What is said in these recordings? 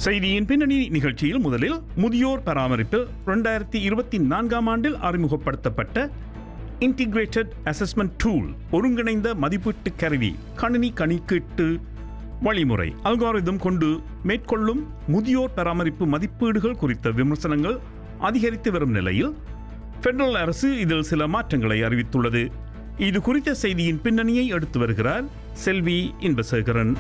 செய்தியின் பின்னணி நிகழ்ச்சியில் முதலில் முதியோர் பராமரிப்பில் இரண்டாயிரத்தி இருபத்தி நான்காம் ஆண்டில் அறிமுகப்படுத்தப்பட்ட இன்டிகிரேட்டட் அசஸ்மெண்ட் டூல் ஒருங்கிணைந்த மதிப்பீட்டு கருவி கணினி கணக்கீட்டு வழிமுறை அல்காரிதம் கொண்டு மேற்கொள்ளும் முதியோர் பராமரிப்பு மதிப்பீடுகள் குறித்த விமர்சனங்கள் அதிகரித்து வரும் நிலையில் பெடரல் அரசு இதில் சில மாற்றங்களை அறிவித்துள்ளது இது குறித்த செய்தியின் பின்னணியை எடுத்து வருகிறார் செல்வி இன்பசேகரன்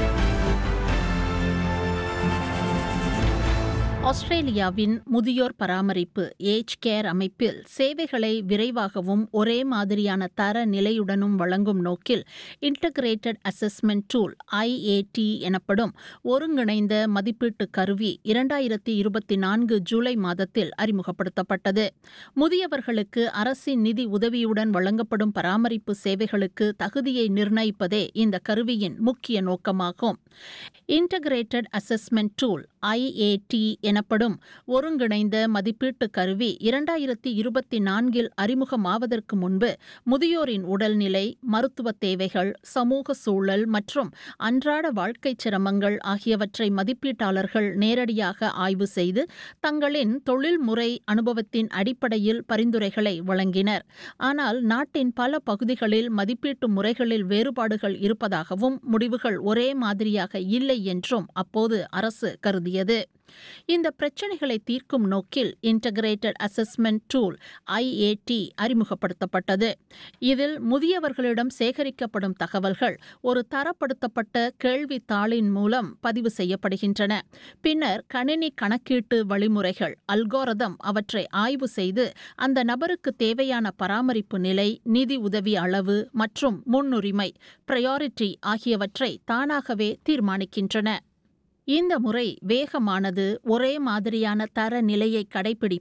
ஆஸ்திரேலியாவின் முதியோர் பராமரிப்பு ஏஜ் கேர் அமைப்பில் சேவைகளை விரைவாகவும் ஒரே மாதிரியான தர நிலையுடனும் வழங்கும் நோக்கில் இன்டகிரேட்டட் அசஸ்மெண்ட் டூல் ஐஏடி எனப்படும் ஒருங்கிணைந்த மதிப்பீட்டு கருவி இரண்டாயிரத்தி இருபத்தி நான்கு ஜூலை மாதத்தில் அறிமுகப்படுத்தப்பட்டது முதியவர்களுக்கு அரசின் நிதி உதவியுடன் வழங்கப்படும் பராமரிப்பு சேவைகளுக்கு தகுதியை நிர்ணயிப்பதே இந்த கருவியின் முக்கிய நோக்கமாகும் இன்டகிரேட்டட் அசஸ்மெண்ட் டூல் ஐஏடி எனப்படும் ஒருங்கிணைந்த மதிப்பீட்டு கருவி இரண்டாயிரத்தி இருபத்தி நான்கில் அறிமுகமாவதற்கு முன்பு முதியோரின் உடல்நிலை மருத்துவ தேவைகள் சமூக சூழல் மற்றும் அன்றாட வாழ்க்கை சிரமங்கள் ஆகியவற்றை மதிப்பீட்டாளர்கள் நேரடியாக ஆய்வு செய்து தங்களின் தொழில்முறை அனுபவத்தின் அடிப்படையில் பரிந்துரைகளை வழங்கினர் ஆனால் நாட்டின் பல பகுதிகளில் மதிப்பீட்டு முறைகளில் வேறுபாடுகள் இருப்பதாகவும் முடிவுகள் ஒரே மாதிரியாக இல்லை என்றும் அப்போது அரசு கருதியது இந்த பிரச்சினைகளை தீர்க்கும் நோக்கில் இன்டகிரேட்டட் அசஸ்மெண்ட் டூல் ஐஏடி அறிமுகப்படுத்தப்பட்டது இதில் முதியவர்களிடம் சேகரிக்கப்படும் தகவல்கள் ஒரு தரப்படுத்தப்பட்ட கேள்வித்தாளின் மூலம் பதிவு செய்யப்படுகின்றன பின்னர் கணினி கணக்கீட்டு வழிமுறைகள் அல்கோரதம் அவற்றை ஆய்வு செய்து அந்த நபருக்கு தேவையான பராமரிப்பு நிலை நிதி உதவி அளவு மற்றும் முன்னுரிமை பிரையாரிட்டி ஆகியவற்றை தானாகவே தீர்மானிக்கின்றன இந்த முறை வேகமானது ஒரே மாதிரியான தர நிலையை கடைபிடிப்பது